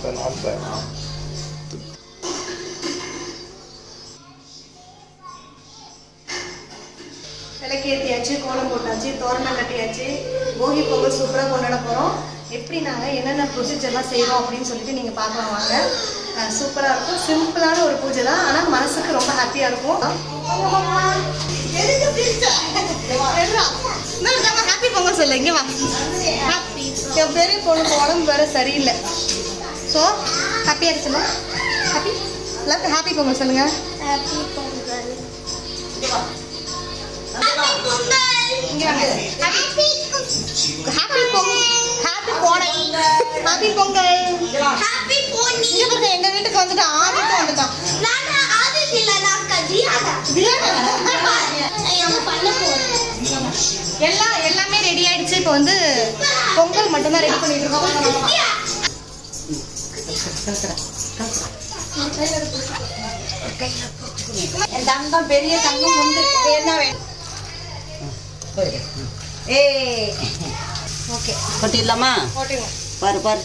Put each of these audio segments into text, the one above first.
நாற்பது நாற்பது விளக்கேற்றியாச்சு கோலம் போட்டாச்சு தோரணம் கட்டியாச்சு போகி பொங்கல் சூப்பராக கொண்டாட போகிறோம் எப்படி நாங்கள் என்னென்ன ப்ரொசீஜர்லாம் செய்கிறோம் அப்படின்னு சொல்லிட்டு நீங்கள் பார்க்கலாம் வாங்க சூப்பராக இருக்கும் சிம்பிளான ஒரு பூஜை தான் ஆனால் மனசுக்கு ரொம்ப ஹாப்பியாக இருக்கும் ஹாப்பி பொங்கல் சொல்லு இங்கே வா ஹாப்பி என் பெரிய பொண்ணுக்கு உடம்பு வேற சரியில்லை ஸோ ஹாப்பியாக இருக்குல்ல ஹாப்பி எல்லாருக்கும் ஹாப்பி பொங்கல் சொல்லுங்க ஹாப்பி பொங்கல் இங்க வாங்க ஹாப்பி ஹாப்பி பொங்கல் ஹாப்பி கோடை ஹாப்பி பொங்கல் ஹாப்பி போனி இங்க பாருங்க எங்க வீட்டுக்கு வந்துட்டு ஆதிட்டு வந்துட்டான் நான் ஆதித் இல்ல நான் கதியாடா நான் பண்ண போறேன் எல்லாம் எல்லாமே ரெடி ஆயிடுச்சு இப்போ வந்து பொங்கல் மட்டும்தான் ரெடி பண்ணிட்டு இருக்கோம் என் தங்கம் பெரிய தங்கம் முந்து என்ன வேணும் ஏய் ஓகே கொட்டிடலாமா போட்டுருவோம் பாரு பாரு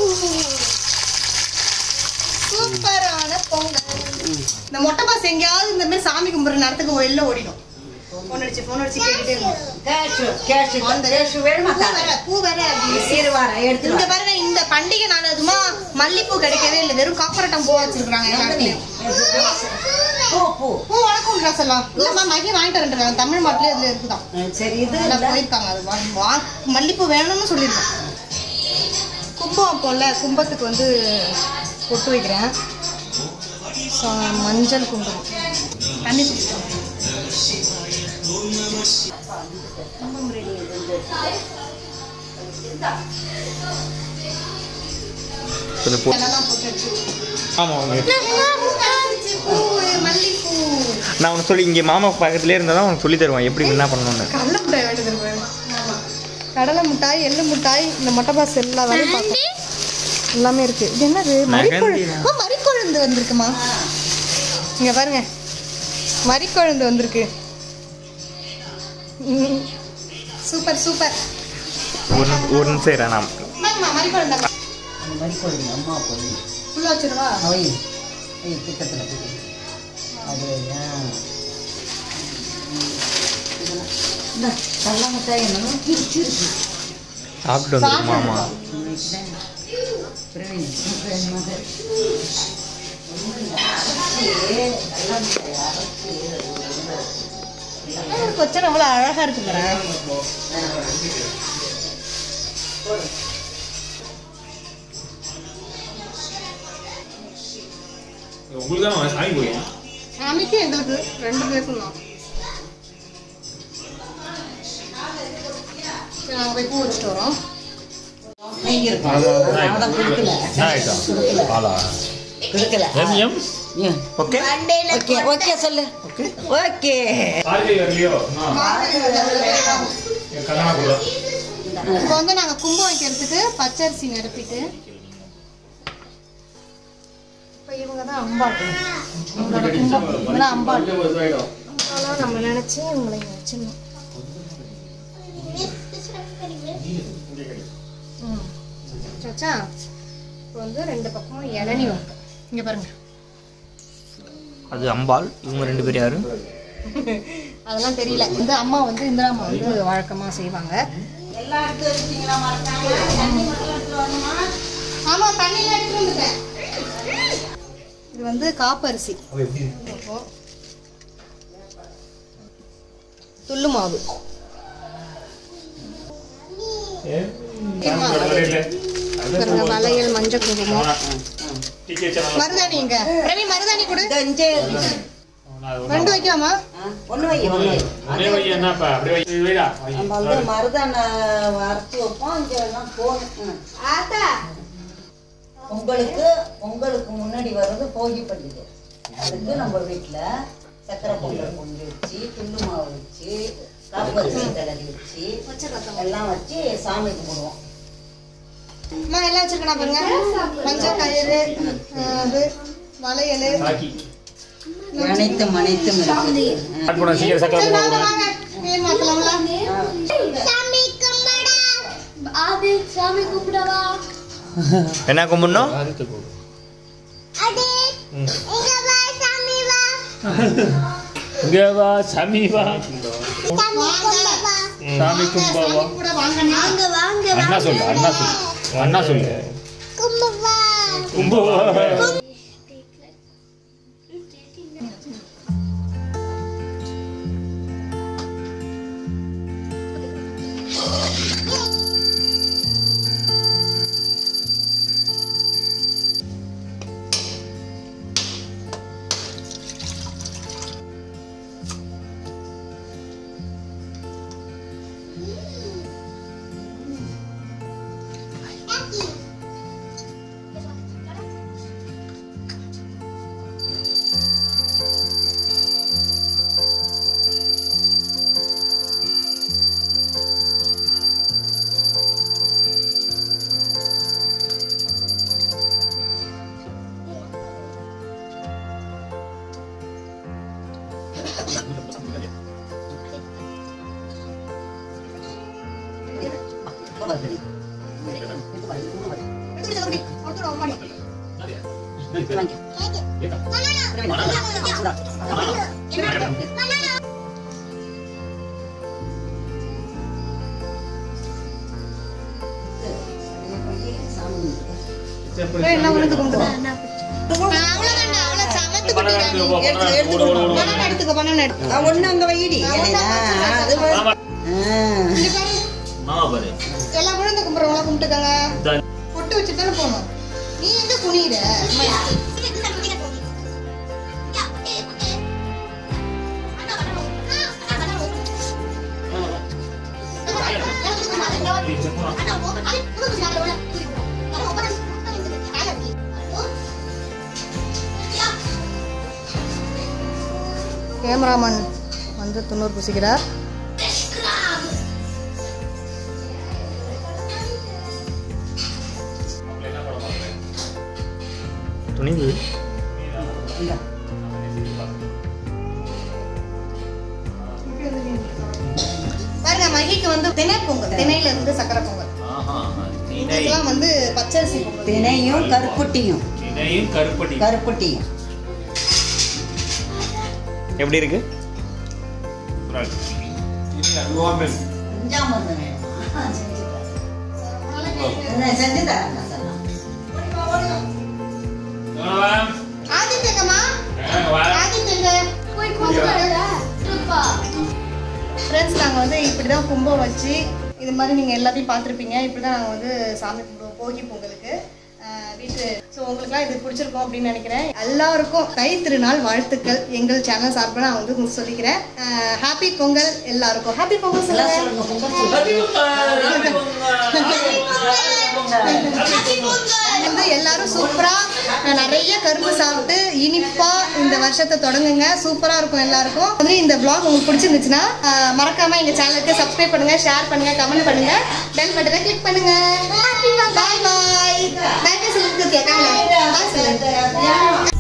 சூப்பரான பொங்கல் இந்த மொட்டை பாஸ் எங்கேயாவது இந்த மாதிரி சாமி கும்பிட்ற நேரத்துக்கு வெளில ஓடிடும் ஃபோன் அடிச்சு ஃபோன் அடிச்சு கேட்டுட்டே இருக்கும் கேஷு கேஷு அந்த கேஷு வேணுமா பூ வேற பூ வேற அப்படி இரு வாரேன் இங்க எடுத்துட்டு பாருங்க இந்த பண்டிகை நாள் அதுமா மல்லிப்பூ கிடைக்கவே இல்லை வெறும் காப்பரட்டம் பூ வச்சிருக்காங்க எல்லா இடத்துலயும் பூ பூ பூ வணக்கம் கிளாஸ் எல்லாம் இல்லம்மா மகி வாங்கிட்டு வரேன் தமிழ் மாட்டிலே இதுல இருக்குதான் ம், சரி இது எல்லாம் இல்ல. போயிருக்காங்க அது வா- வா- மல்லிப்பூ வேணும்னு சொல்லியிருக்கேன் கும்பம் அப்போல்ல கும்பத்துக்கு வந்து பொட்டு வைக்கிறேன் சா- மஞ்சள் குங்குமம் தண்ணி குடிச்சிட்டோம் கும்பம் ரெடி கொஞ்சம் போ இதெல்லாம் போட்டு வச்சு ஆமாம் அவங்க பூ மல்லிப்பூ நான் உனக்கு சொல்லி இங்கே மாமா பக்கத்துலேயே இருந்தால் தான் உனக்கு சொல்லி தருவான் எப்படி என்ன பண்ணணும்னு கடலை மிட்டாய் வேண்டியது இருக்கு கடலை மிட்டாய் எள்ளு மிட்டாய் இந்த மொட்டை பாஸ் எல்லா வேலையும் பார்க்கும் எல்லாமே இருக்கு இது என்னது மறிக்கொழு நகந்திரா. அம்மா, மறிக்கொழுந்து வந்திருக்குமா இங்க பாருங்க மறிக்கொழுந்து வந்திருக்கு ம். சூப்பர் சூப்பர் ஒரு நிமி- ஒரு நிமிஷம் இரு நான் இந்தாங்கம்மா, மறிக்கொழுந்து அந்த மாதிரி கொடுங்க அம்மா கொடுங்க உள்ள வச்சிருவா அவை ஐய் கிட்டத்தில் போய் அது இந்த கடல மிட்டாய் என்னமோ பிரிச்சிருக்கு சாப்பிட்டு வந்துருக்கு மாமா பிரவீன் பிரவீன் மதர் கொச்சர் அவ்வளோ அழகா இருக்கு பாரு. உங்களுக்கு தான் சாமி போயிடும் சாமிக்கு எங்களுக்கு ரெண்டு பேருக்கும் தான் சரி, நாங்க போய் பூ வச்சுட்டு வரோம் நீங்க இருக்கோம் அவதான் கொடுக்கல ஆளா கொடுக்கல எம் எம் ஏன்? ஓகே ஓகே ஓகே சொல்லு ஓகே கார்கை வரலையோ கல்யாண கூட இப்போ வந்து நாங்கள் கும்பம் வைக்கிறதுக்கு பச்சரிசி நிரப்பிட்டு இப்போ இவங்க தான் அம்பாள் இவங்களோட கும்பம் இவங்க தான் அம்பாள் அதெல்லாம் நம்ம நினச்சி இவங்களை இங்கே வச்சிடணும் ம் வச்சா இப்போ வந்து ரெண்டு பக்கமும் இளநி வைப்போம் இங்கே பாருங்க அது அம்பாள் இவங்க ரெண்டு பேர் யாரு அதெல்லாம் தெரியல இந்த அம்மா வந்து இந்திரா அம்மா வந்து வழக்கமாக செய்வாங்க எல்லாம் எடுத்து வச்சிட்டீங்களா மறக்காம தண்ணி மட்டும் எடுத்து வரணுமா ஆமா தண்ணியில எடுத்து வந்துட்டேன் இது வந்து காப்பரிசி அப்போ துள்ளு மாவு பாருங்க வளையல் மஞ்சள் குங்குமம் மருதாணி எங்க ரவி மருதாணி கொடு இந்த இஞ்சே ரெண்டு வைக்காமா ஒன்று வை ஒன்று வை அப்படியே வை என்னப்பா அப்படியே வை இது வைடா வை. நம்ம வந்து மருதான அரைச்சி வைப்போம் இங்கே எல்லாம் போகணும் பொங்கலுக்கு பொங்கலுக்கு முன்னாடி வர்றது போகி பண்டிகை அதுக்கு நம்ம வீட்டில் சக்கரை பொங்கல் பொங்கி வச்சு துள்ளு மாவு வச்சு காப்பரிசி தடவி வச்சு எல்லாம் வச்சு சாமி கும்பிடுவோம் அம்மா எல்லாம் வச்சிருக்கேன் பாருங்க மஞ்சள் கயிறு அஹ், அது வளையல் சாக்கி அனைத்தும் அனைத்தும் இருக்குது ஸ்டார்ட் பண்ண சீக்கிரம் சக்கரை சரி வாங்க போடுவோம் வாங்க பேர் மாத்தலாங்களா சாமி கும்பிடா ஆதி சாமி கும்பிடவா என்ன கும்பிடணும் அதுக்கு போடு அது இங்க வா சாமி வா இங்க வா சாமி வா சாமி கும்பிட வா சாமி கும்பவா கூட வாங்கண்ணா வாங்க வாங்க அண்ணா சொல்லு அண்ணா சொல்லு அண்ணா சொல்லு கும்பிட வா கும்பவா எல்லாம் உனக்கு கும்பிடுவா அவ்வளவுதான்டா அவ்வளவு சமத்து எடுத்து ஓடு, ஓடு, ஓடு, ஓடு. பணம் எடுத்துக்க பணம் எடுத்து ஒண்ணு அங்க வைடி ஏன்னா, அது வ- ஆமா. ஆ. மாமா பாரு எல்லாம் விழுந்து கும்பிட்றவங்களாம் கும்பிட்டுக்கங்க இந்தா. பொட்டு வச்சுட்டு தானே போகணும் நீ எங்க குனியிற கேமராமேன் வந்து துண்ணூறு பூசிக்கிறார் துணிவு இந்தா. பாருங்க மகிக்கு வந்து திணை பொங்கல் திணையில இருந்து சக்கரை பொங்கல் இதுக்கெல்லாம் வந்து பச்சரிசி பொங்கல் தினையும் கருப்பட்டியும் தினையும் கருப்பட்டி கருப்பட்டியும் எப்படி இருக்கு அஞ்சாமது வேணுமா செஞ்சு தரேன். என்ன செஞ்சு தரேன் நான் சொன்னா. ஆதித்யங்கம்மா ஆதித்யங்க போய் ஃப்ரெண்ட்ஸ் நாங்கள் வந்து இப்படி தான் கும்பம் வச்சு இது மாதிரி நீங்கள் எல்லாத்தையும் பார்த்துருப்பீங்க இப்படி தான் நாங்கள் வந்து சாமி கும்பிடுவோம் போகி பொங்கலுக்கு அஹ் வீட்டு ஸோ உங்களுக்குலாம் இது பிடிச்சிருக்கும் அப்படின்னு நினைக்கிறேன் எல்லாருக்கும் தை திருநாள் வாழ்த்துக்கள் எங்கள் சேனல் சார்பாக நான் வந்து உங்களுக்கு சொல்லிக்கிறேன் ஹாப்பி பொங்கல் எல்லாருக்கும் ஹாப்பி பொங்கல் எல்லாம் சொல்லுங்க சொல்லுங்க, பொங்கல் வந்து எல்லாரும் சூப்பரா அஹ், நிறைய கரும்பு சாப்பிட்டு இனிப்பா இந்த வருஷத்தை தொடங்குங்க சூப்பரா இருக்கும் எல்லாருக்கும் மாதிரி இந்த vlog உங்களுக்கு பிடிச்சிருந்துச்சுன்னா அஹ், மறக்காம எங்க சேனலுக்கு சப்ஸ்கிரைப் பண்ணுங்க ஷேர் பண்ணுங்க கமெண்ட் பண்ணுங்க பெல் பட்டனை கிளிக் பண்ணுங்க பாய் பாய் பாய் பாய் சொல்லுங்க கேட்காங்க பாய் சொல்லுங்க